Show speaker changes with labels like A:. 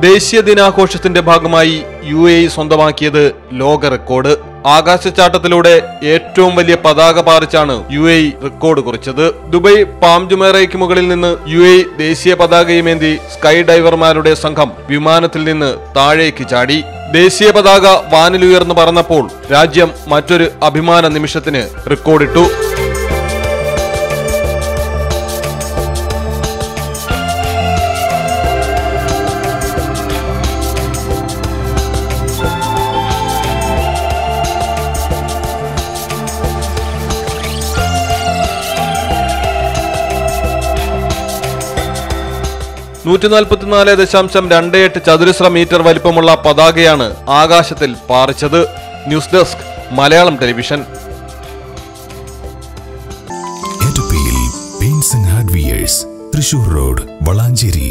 A: ദേശീയ ദിനാഘോഷത്തിന്റെ ഭാഗമായി യു എ സ്വന്തമാക്കിയത് ലോക റെക്കോർഡ് ആകാശച്ചാട്ടത്തിലൂടെ ഏറ്റവും വലിയ പതാക പാറിച്ചാണ് യു എ റെക്കോർഡ് കുറിച്ചത് ദുബൈ പാം ജുമേറയ്ക്ക് മുകളിൽ നിന്ന് യു എ ദേശീയ പതാകയുമേന്തി സ്കൈ ഡൈവർമാരുടെ സംഘം വിമാനത്തിൽ നിന്ന് താഴേക്ക് ചാടി ദേശീയ പതാക വാനിലുയർന്നു പറന്നപ്പോൾ രാജ്യം മറ്റൊരു അഭിമാന നിമിഷത്തിന് റെക്കോർഡിട്ടു നൂറ്റി നാൽപ്പത്തിനാല് ദശാംശം രണ്ട് എട്ട് ചതുരശ്ര മീറ്റർ വലിപ്പമുള്ള പതാകയാണ് ആകാശത്തിൽ പാറിച്ചത് ന്യൂസ് ഡെസ്ക് മലയാളം ടെലിവിഷൻ
B: എറ്റപ്പിയിൽ paints and hardwares Thrissur road Valanchery